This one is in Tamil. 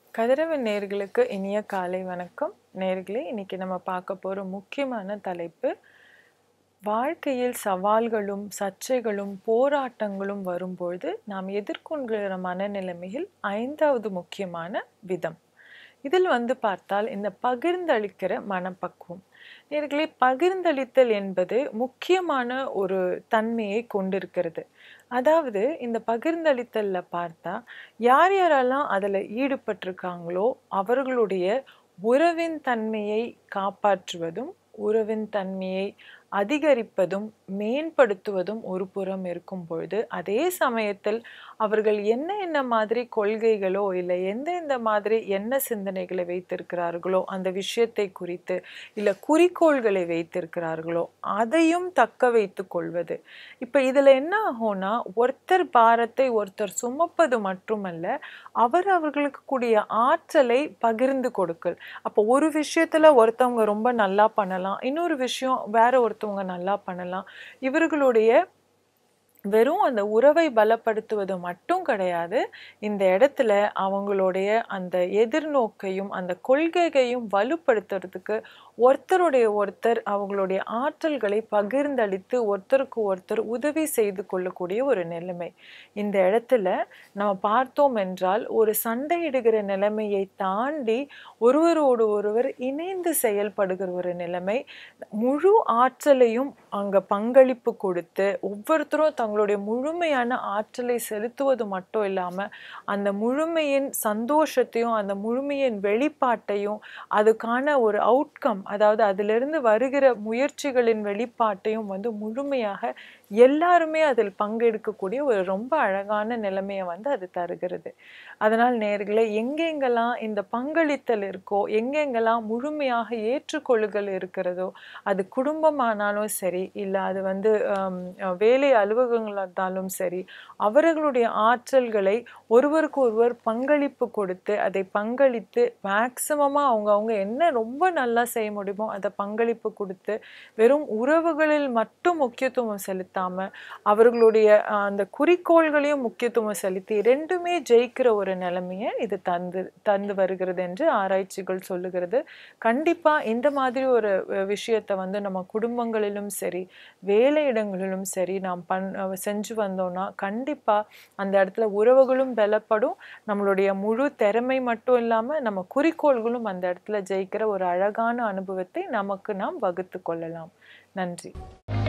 கதிரவன் நேர்களுக்கு இனிய காலை வணக்கம் நேர்களே இன்னைக்கு நம்ம பார்க்க போகிற முக்கியமான தலைப்பு வாழ்க்கையில் சவால்களும் சர்ச்சைகளும் போராட்டங்களும் வரும்பொழுது நாம் எதிர்கொள்கிற மனநிலைமையில் ஐந்தாவது முக்கியமான விதம் இதில் வந்து பார்த்தால் இந்த பகிர்ந்தளிக்கிற மனப்பக்குவம் நேர்களே பகிர்ந்தளித்தல் என்பது முக்கியமான ஒரு தன்மையை கொண்டிருக்கிறது அதாவது இந்த பகிர்ந்தளித்தல்ல பார்த்தா யார் யாரெல்லாம் அதில் ஈடுபட்டிருக்காங்களோ அவர்களுடைய உறவின் தன்மையை காப்பாற்றுவதும் உறவின் தன்மையை அதிகரிப்பதும் மேம்படுத்துவதும் ஒரு புறம் இருக்கும் பொழுது அதே சமயத்தில் அவர்கள் என்ன என்ன மாதிரி கொள்கைகளோ இல்லை எந்த எந்த மாதிரி என்ன சிந்தனைகளை வைத்திருக்கிறார்களோ அந்த விஷயத்தை குறித்து இல்லை குறிக்கோள்களை வைத்திருக்கிறார்களோ அதையும் தக்க வைத்து கொள்வது இப்போ இதில் என்ன ஆகும்னா ஒருத்தர் பாரத்தை ஒருத்தர் சுமப்பது மட்டுமல்ல அவர் அவர்களுக்கு கூடிய ஆற்றலை பகிர்ந்து கொடுக்கல் அப்போ ஒரு விஷயத்தில் ஒருத்தவங்க ரொம்ப நல்லா பண்ணலாம் இன்னொரு விஷயம் வேற ஒருத்தவங்க நல்லா பண்ணலாம் இவர்களுடைய வெறும் அந்த உறவை பலப்படுத்துவது மட்டும் கிடையாது இந்த இடத்துல அவங்களுடைய அந்த எதிர்நோக்கையும் அந்த கொள்கையையும் வலுப்படுத்துறதுக்கு ஒருத்தருடைய ஒருத்தர் அவங்களுடைய ஆற்றல்களை பகிர்ந்தளித்து ஒருத்தருக்கு ஒருத்தர் உதவி செய்து கொள்ளக்கூடிய ஒரு நிலைமை இந்த இடத்துல நம்ம பார்த்தோம் என்றால் ஒரு சண்டையிடுகிற நிலைமையை தாண்டி ஒருவரோடு ஒருவர் இணைந்து செயல்படுகிற ஒரு நிலைமை முழு ஆற்றலையும் அங்கே பங்களிப்பு கொடுத்து ஒவ்வொருத்தரும் தங்களுடைய முழுமையான ஆற்றலை செலுத்துவது மட்டும் இல்லாமல் அந்த முழுமையின் சந்தோஷத்தையும் அந்த முழுமையின் வெளிப்பாட்டையும் அதுக்கான ஒரு அவுட்கம் அதாவது அதிலிருந்து வருகிற முயற்சிகளின் வெளிப்பாட்டையும் வந்து முழுமையாக எல்லாருமே அதில் பங்கெடுக்கக்கூடிய ஒரு ரொம்ப அழகான நிலைமையை வந்து அது தருகிறது அதனால் நேர்களை எங்கெங்கெல்லாம் இந்த பங்களித்தல் இருக்கோ எங்கெங்கெல்லாம் முழுமையாக ஏற்றுக்கொள்ளுதல் இருக்கிறதோ அது குடும்பமானாலும் சரி இல்லை அது வந்து வேலை அலுவலகங்களாக இருந்தாலும் சரி அவர்களுடைய ஆற்றல்களை ஒருவருக்கு ஒருவர் பங்களிப்பு கொடுத்து அதை பங்களித்து மேக்சிமமாக அவங்க அவங்க என்ன ரொம்ப நல்லா செய்ய முடியுமோ அதை பங்களிப்பு கொடுத்து வெறும் உறவுகளில் மட்டும் முக்கியத்துவம் செலுத்தாமல் அவர்களுடைய அந்த குறிக்கோள்களையும் முக்கியத்துவம் செலுத்தி ரெண்டுமே ஜெயிக்கிற ஒரு நிலைமையை இது தந்து தந்து வருகிறது என்று ஆராய்ச்சிகள் சொல்லுகிறது கண்டிப்பாக இந்த மாதிரி ஒரு விஷயத்தை வந்து நம்ம குடும்பங்களிலும் சரி வேலை இடங்களிலும் சரி நாம் பண் செஞ்சு வந்தோம்னா கண்டிப்பாக அந்த இடத்துல உறவுகளும் பலப்படும் நம்மளுடைய முழு திறமை மட்டும் இல்லாமல் நம்ம குறிக்கோள்களும் அந்த இடத்துல ஜெயிக்கிற ஒரு அழகான அனுபவத்தை நமக்கு நாம் வகுத்து கொள்ளலாம் நன்றி